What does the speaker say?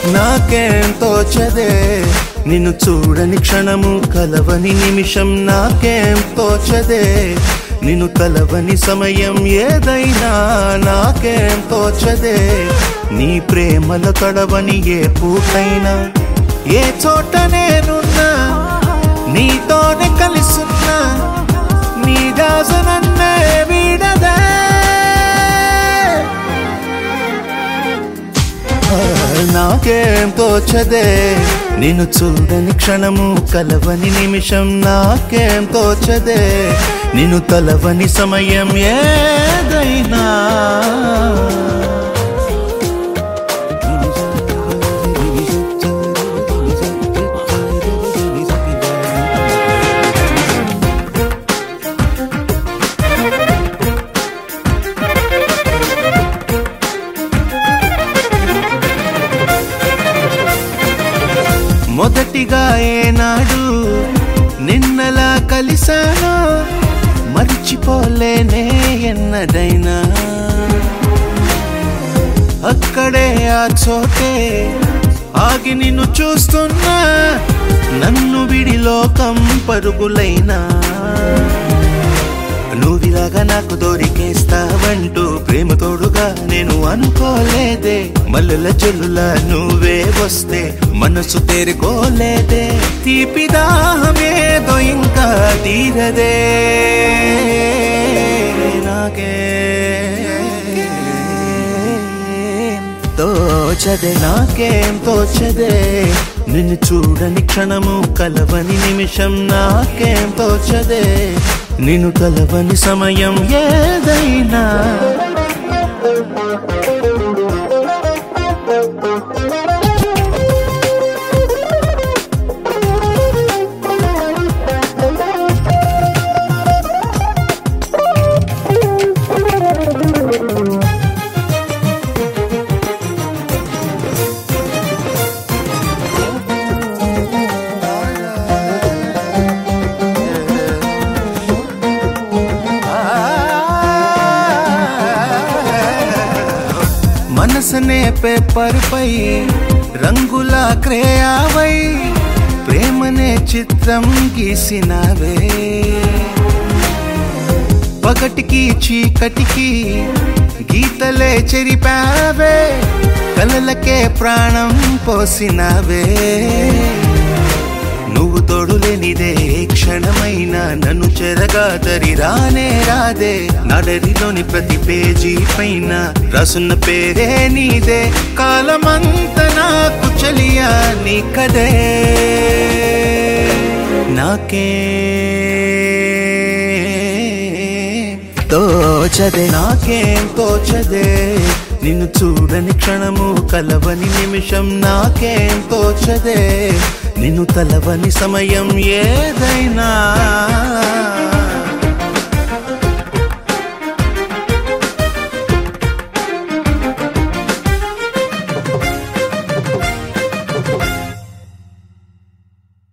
నాకేం తోచదే నిన్ను చూడని క్షణము కలవని నిమిషం నాకేం తోచదే నిన్ను కలవని సమయం ఏదైనా నాకేం తోచదే నీ ప్రేమల తడవని ఏ పూటైనా ఏ చోట నేనున్నా నీతోనే కలిసున్నా నీ దాస నన్నే వీడదే నాకేం తోచదే నిన్ను చూడని క్షణము కలవని నిమిషం నాకేం తోచదే నిన్ను తలవని సమయం ఏదైనా మొదటిగా ఏనాడు నిన్నలా కలిసాను మర్చిపోలేనే ఎన్నడైనా అక్కడే ఆ చోటే ఆగి నిన్ను చూస్తున్నా నన్ను విడి లోకం పరుగులైనా నువ్విలాగా నాకు దొరికేస్తావంటూ ప్రేమ తోడుగా నేను అనుకోలేదే మల్లెల చెల్లులా నువ్వే వస్తే మనసు తేరుకోలేదే తీపి దాహమేదో ఇంకా తీరదే నాకే తోచదే నాకేం తోచదే నిన్ను చూడని క్షణము కలవని నిమిషం నాకేం తోచదే నిన్ను కలవని సమయం ఏదైనా మనసనే పేపర్ పై రంగుల క్రేయావై ప్రేమనే చిత్రం గీసినవే పగటికి చీకటికి గీతలే చెరిపావే కలలకే ప్రాణం పోసినవే నువ్వు తోడులేనిదే ఏ క్షణమైనా నన్ను చెరగా దరి రానే రాదే నడరిలోని ప్రతి పేజీ పైన రాసున్న పేరే నీదే కాలమంత నాకు చలియా నీ కదే నాకే తోచదే నాకేం తోచదే నిన్ను చూడని క్షణము కలవని నిమిషం నాకేం తోచదే నిన్ను తలవని సమయం ఏదైనా